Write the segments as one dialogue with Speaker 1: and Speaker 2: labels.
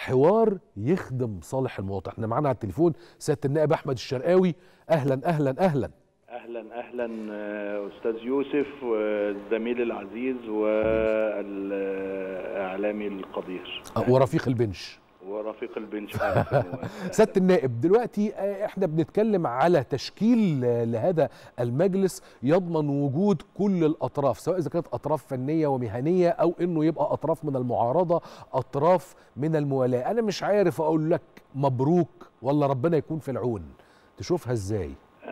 Speaker 1: حوار يخدم صالح المواطن احنا معانا على التليفون سياده النائب احمد الشرقاوي اهلا اهلا اهلا
Speaker 2: اهلا اهلا استاذ يوسف والزميل العزيز والاعلامي القدير
Speaker 1: ورفيق البنش
Speaker 2: ورفيق البنش
Speaker 1: سياده النائب دلوقتي احنا بنتكلم على تشكيل لهذا المجلس يضمن وجود كل الاطراف سواء اذا كانت اطراف فنيه ومهنيه او انه يبقى اطراف من المعارضه اطراف من الموالاه انا مش عارف اقول لك مبروك ولا ربنا يكون في العون تشوفها ازاي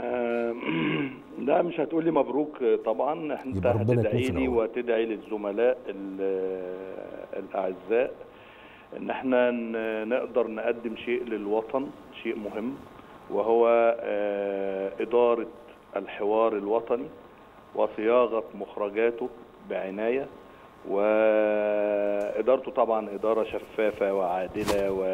Speaker 2: لا مش هتقولي مبروك طبعا انت هتدعي لي وتدعي للزملاء الاعزاء ان احنا نقدر نقدم شيء للوطن شيء مهم وهو اداره الحوار الوطني وصياغه مخرجاته بعنايه وادارته طبعا اداره شفافه وعادله و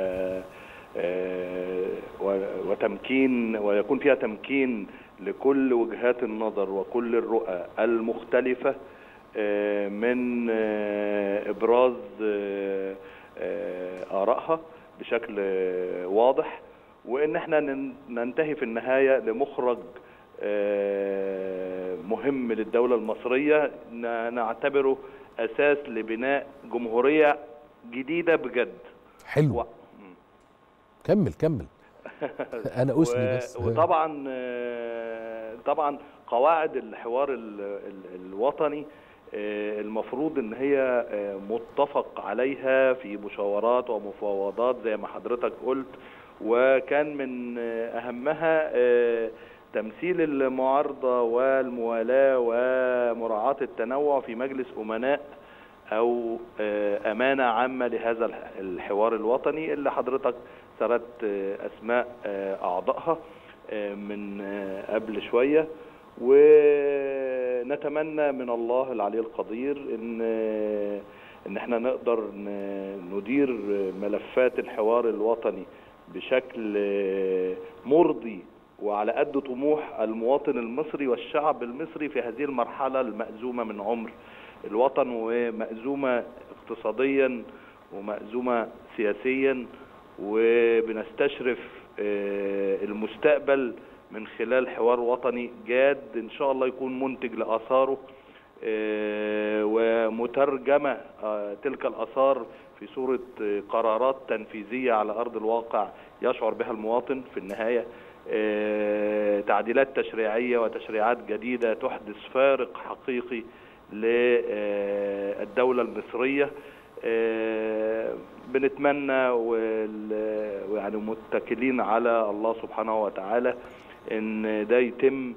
Speaker 2: وتمكين ويكون فيها تمكين لكل وجهات النظر وكل الرؤى المختلفة من إبراز آرائها بشكل واضح وإن احنا ننتهي في النهاية لمخرج مهم للدولة المصرية نعتبره أساس لبناء جمهورية جديدة بجد
Speaker 1: حلو و... كمل كمل انا اسني بس
Speaker 2: وطبعا طبعا قواعد الحوار الوطني المفروض ان هي متفق عليها في مشاورات ومفاوضات زي ما حضرتك قلت وكان من اهمها تمثيل المعارضه والموالاه ومراعاه التنوع في مجلس امناء او امانه عامه لهذا الحوار الوطني اللي حضرتك سردت اسماء اعضائها من قبل شويه ونتمنى من الله العلي القدير ان ان احنا نقدر ندير ملفات الحوار الوطني بشكل مرضي وعلى قد طموح المواطن المصري والشعب المصري في هذه المرحله المأزومه من عمر الوطن ومأزومه اقتصاديا ومأزومه سياسيا وبنستشرف المستقبل من خلال حوار وطني جاد ان شاء الله يكون منتج لاثاره ومترجمه تلك الاثار في صوره قرارات تنفيذيه على ارض الواقع يشعر بها المواطن في النهايه تعديلات تشريعيه وتشريعات جديده تحدث فارق حقيقي للدوله المصريه بنتمنى ويعني متكلين على الله سبحانه وتعالى ان ده يتم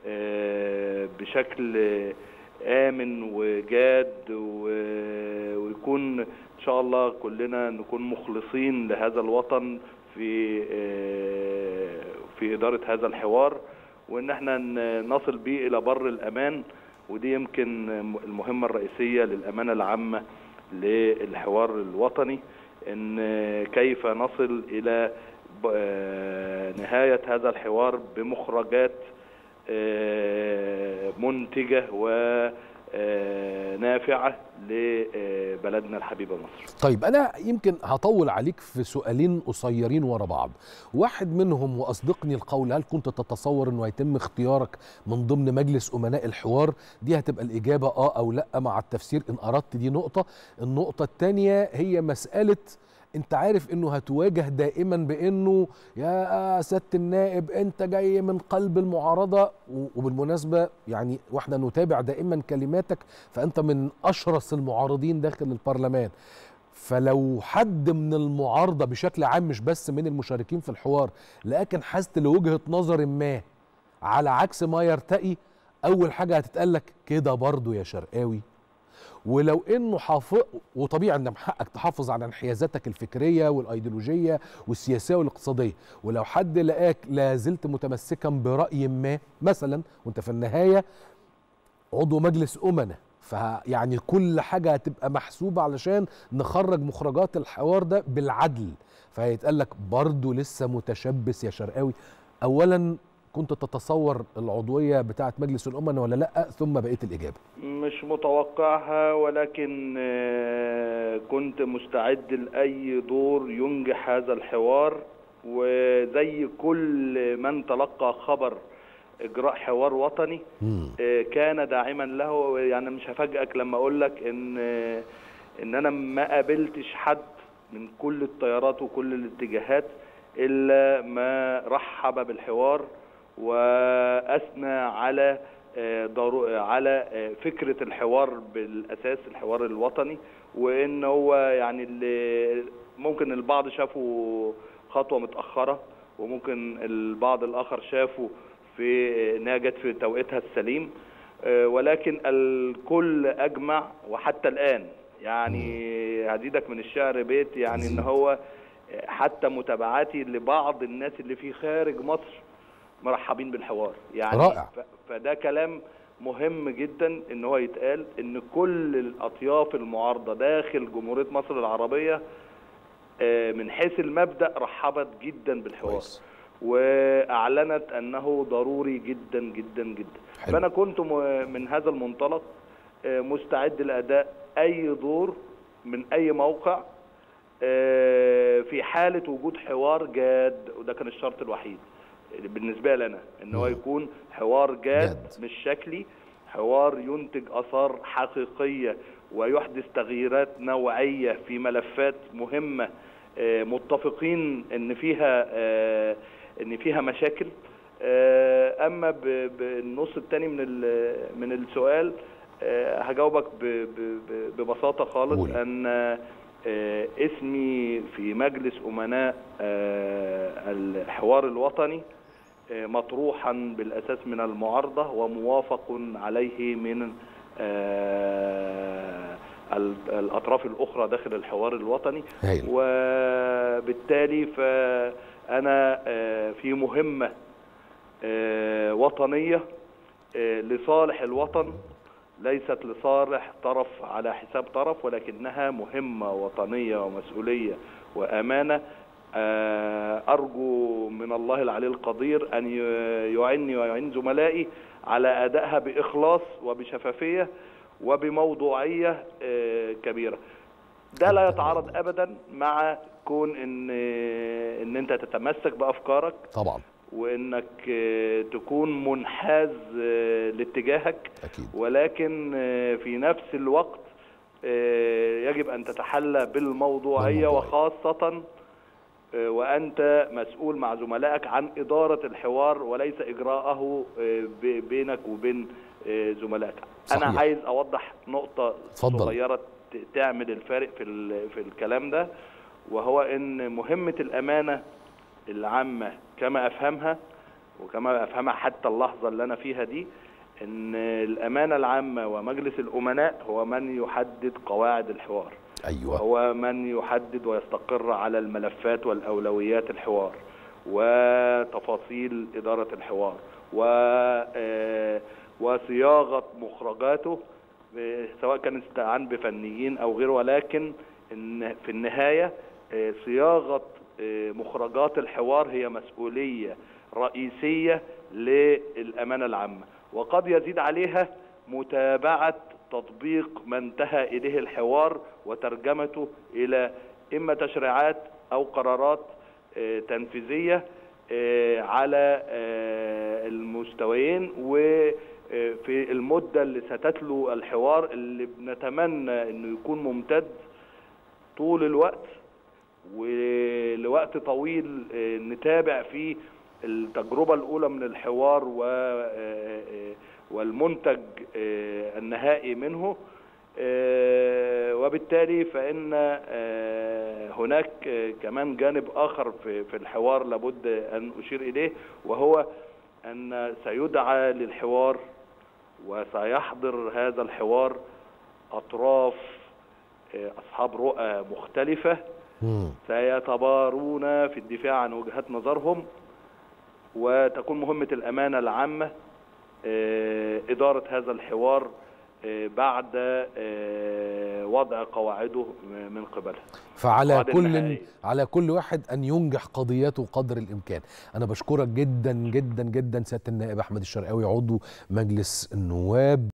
Speaker 2: بشكل امن وجاد ويكون ان شاء الله كلنا نكون مخلصين لهذا الوطن في في اداره هذا الحوار وان احنا نصل به الى بر الامان ودي يمكن المهمه الرئيسيه للامانه العامه للحوار الوطني ان كيف نصل الى نهايه هذا الحوار بمخرجات منتجه ونافعه لبلدنا الحبيبه مصر.
Speaker 1: طيب انا يمكن هطول عليك في سؤالين قصيرين ورا بعض. واحد منهم واصدقني القول هل كنت تتصور انه هيتم اختيارك من ضمن مجلس امناء الحوار؟ دي هتبقى الاجابه اه او لا مع التفسير ان اردت دي نقطه. النقطه الثانيه هي مساله انت عارف انه هتواجه دائما بانه يا سياده النائب انت جاي من قلب المعارضه وبالمناسبه يعني واحنا نتابع دائما كلماتك فانت من اشرس المعارضين داخل البرلمان فلو حد من المعارضه بشكل عام مش بس من المشاركين في الحوار لكن حست لوجهه نظر ما على عكس ما يرتقي اول حاجه هتتقال لك كده برضه يا شرقاوي ولو انه حافظ وطبيعي ان من حقك تحافظ على انحيازاتك الفكريه والايديولوجيه والسياسيه والاقتصاديه ولو حد لقاك لا زلت متمسكا براي ما مثلا وانت في النهايه عضو مجلس امناء فيعني كل حاجه هتبقى محسوبه علشان نخرج مخرجات الحوار ده بالعدل فهيتقال لك برضه لسه متشبث يا شرقاوي اولا كنت تتصور العضويه بتاعه مجلس الامه ولا لا ثم بقيه الاجابه
Speaker 2: مش متوقعها ولكن كنت مستعد لأي دور ينجح هذا الحوار وزي كل من تلقى خبر اجراء حوار وطني كان داعما له يعني مش هفاجئك لما اقول لك ان ان انا ما قابلتش حد من كل التيارات وكل الاتجاهات الا ما رحب بالحوار واثنى على على فكره الحوار بالاساس الحوار الوطني وان هو يعني اللي ممكن البعض شافه خطوه متاخره وممكن البعض الاخر شافه في انها جت في توقيتها السليم ولكن الكل اجمع وحتى الان يعني هزيدك من الشعر بيت يعني ان هو حتى متابعاتي لبعض الناس اللي في خارج مصر مرحبين بالحوار يعني
Speaker 1: رائع.
Speaker 2: فده كلام مهم جدا ان هو يتقال ان كل الاطياف المعارضه داخل جمهوريه مصر العربيه من حيث المبدا رحبت جدا بالحوار
Speaker 1: كويس.
Speaker 2: واعلنت انه ضروري جدا جدا جدا
Speaker 1: حلو.
Speaker 2: فانا كنت من هذا المنطلق مستعد لاداء اي دور من اي موقع في حاله وجود حوار جاد وده كان الشرط الوحيد بالنسبه لنا ان هو يكون حوار جاد,
Speaker 1: جاد.
Speaker 2: مش شكلي حوار ينتج اثار حقيقيه ويحدث تغييرات نوعيه في ملفات مهمه متفقين ان فيها ان فيها مشاكل اما بالنص الثاني من من السؤال هجاوبك ببساطه خالص
Speaker 1: قول.
Speaker 2: ان اسمي في مجلس امناء الحوار الوطني مطروحا بالاساس من المعارضه وموافق عليه من الاطراف الاخرى داخل الحوار الوطني
Speaker 1: هايل.
Speaker 2: وبالتالي فانا في مهمه وطنيه لصالح الوطن ليست لصالح طرف على حساب طرف ولكنها مهمه وطنيه ومسؤوليه وامانه أرجو من الله العلي القدير أن يعني ويعين زملائي على أدائها بإخلاص وبشفافية وبموضوعية كبيرة ده لا يتعارض أبدا مع كون إن إن أنت تتمسك بأفكارك
Speaker 1: طبعا
Speaker 2: وإنك تكون منحاز لاتجاهك
Speaker 1: أكيد.
Speaker 2: ولكن في نفس الوقت يجب أن تتحلى بالموضوعية وخاصة وانت مسؤول مع زملائك عن اداره الحوار وليس اجراءه بينك وبين زملائك
Speaker 1: صحيح.
Speaker 2: انا عايز اوضح نقطه
Speaker 1: اتفضل.
Speaker 2: صغيره تعمل الفارق في في الكلام ده وهو ان مهمه الامانه العامه كما افهمها وكما افهمها حتى اللحظه اللي انا فيها دي ان الامانه العامه ومجلس الامناء هو من يحدد قواعد الحوار
Speaker 1: ايوه
Speaker 2: هو من يحدد ويستقر على الملفات والاولويات الحوار وتفاصيل اداره الحوار و وصياغه مخرجاته سواء كان استعان بفنيين او غيره ولكن ان في النهايه صياغه مخرجات الحوار هي مسؤوليه رئيسيه للامانه العامه وقد يزيد عليها متابعه تطبيق ما انتهى اليه الحوار وترجمته الى اما تشريعات او قرارات تنفيذيه على المستويين وفي المده اللي ستتلو الحوار اللي بنتمنى انه يكون ممتد طول الوقت ولوقت طويل نتابع فيه التجربه الاولى من الحوار و والمنتج النهائي منه وبالتالي فإن هناك كمان جانب آخر في الحوار لابد أن أشير إليه وهو أن سيدعى للحوار وسيحضر هذا الحوار أطراف أصحاب رؤى مختلفة سيتبارون في الدفاع عن وجهات نظرهم وتكون مهمة الأمانة العامة إدارة هذا الحوار آه، بعد آه، وضع قواعده من قبلها
Speaker 1: فعلى
Speaker 2: القواعد
Speaker 1: كل
Speaker 2: النهائية.
Speaker 1: على كل واحد ان ينجح قضيته قدر الامكان انا بشكرك جدا جدا جدا سياده النائب احمد الشرقاوي عضو مجلس النواب